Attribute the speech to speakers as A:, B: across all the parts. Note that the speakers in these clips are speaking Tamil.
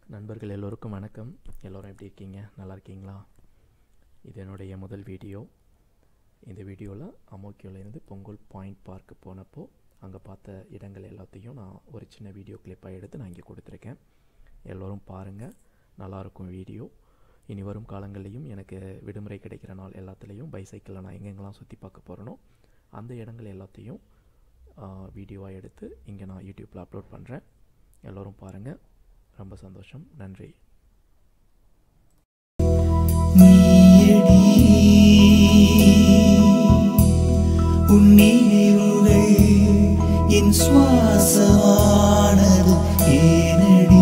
A: நண்பர்கள் எல்லோருக்கும் வணக்கம் எல்லோரும் எப்படி இருக்கீங்க நல்லா இருக்கீங்களா இது என்னுடைய முதல் வீடியோ இந்த வீடியோவில் அமோக்கியோலேருந்து பொங்கல் பாயிண்ட் பார்க்கு போனப்போ அங்கே பார்த்த இடங்கள் எல்லாத்தையும் நான் ஒரு சின்ன வீடியோ கிளிப்பாக எடுத்து நான் இங்கே கொடுத்துருக்கேன் எல்லோரும் பாருங்கள் நல்லாயிருக்கும் வீடியோ இனி வரும் காலங்கள்லேயும் எனக்கு விடுமுறை கிடைக்கிற நாள் எல்லாத்துலேயும் பைசைக்கிளில் நான் எங்கெங்கெல்லாம் சுற்றி பார்க்க போகிறேனோ அந்த இடங்கள் எல்லாத்தையும் வீடியோவாக எடுத்து இங்கே நான் யூடியூப்பில் அப்லோட் பண்ணுறேன் எல்லோரும் பாருங்கள் ரொம்ப சந்தோஷம் நன்றி
B: நீயடி உன் நினைவுகள் என் சுவாசமானது ஏனடி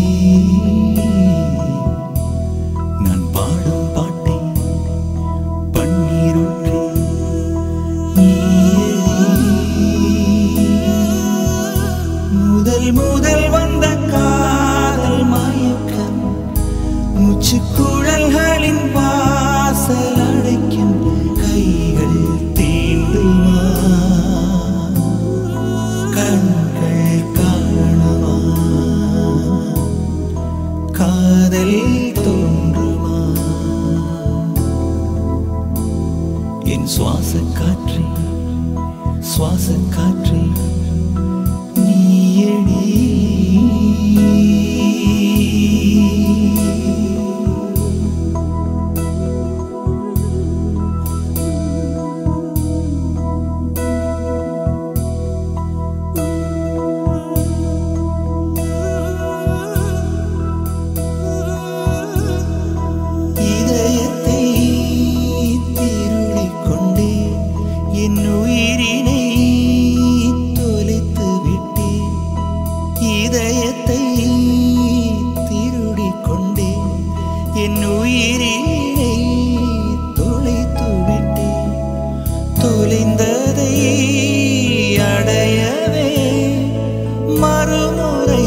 B: நான் பாடும் பாட்டை பன்னீருற்றி முதல் முதல் வந்த காதல் மயக்கம் மூச்சு குழல்களின் வாசல் அடைக்கும் கைகள் தீண்டுமா கண்கள் காணுமா காதல் தோன்றுமா என் சுவாச காற்றே சுவாச காற்றே நீயடி இதயத்தை திருடிக் கொண்டே என் உயிரினை தொலைத்து விட்டேன் இதயத்தை திருடிக் கொண்டே என் உயிரினை தொலைத்து விட்டேன் தொலைந்ததை அடையவே மறுமுறை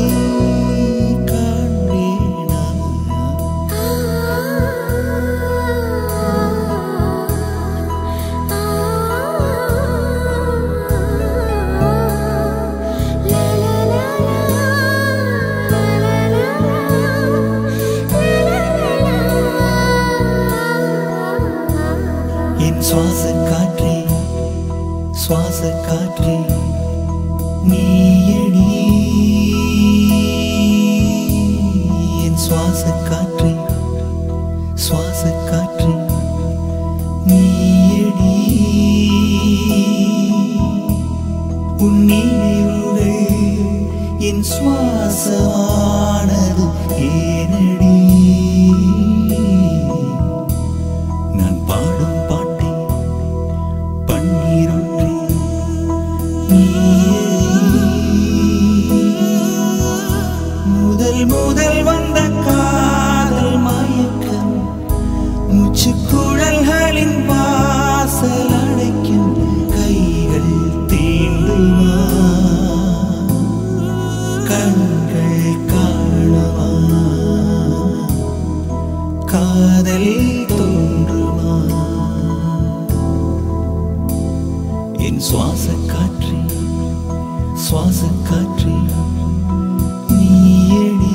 B: காண்பேனா என் சுவாச காற்றே சுவாச காற்றே நீயடி என் சுவாச காற்றே சுவாச காற்றே நீயடி உன் நினைவுகள் என் சுவாசமானது ஏனடி நான் பாடும் பாட்டை பன்னீருற்றி முதல் முதல் வந்த காதல் மயக்கம் மூச்சு குழல்களின் வாசல் அடைக்கும் கைகள் தீண்டுமா கண்கள் காணுமா காதல் தோன்றுமா என் சுவாச காற்றே சுவாச காற்றே நீயடி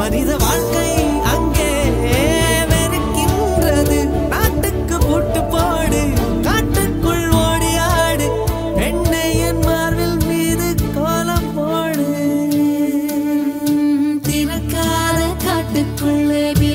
B: மனித வாழ்க்கை அங்கே வெறுக்கின்றது நாட்டுக்கு பூட்டு போடு காட்டுக்குள் ஓடி ஆடு பெண்ணை என் மார்பில் மீது கோலம் போடு
C: திறக்காத காட்டுக்குள்ளே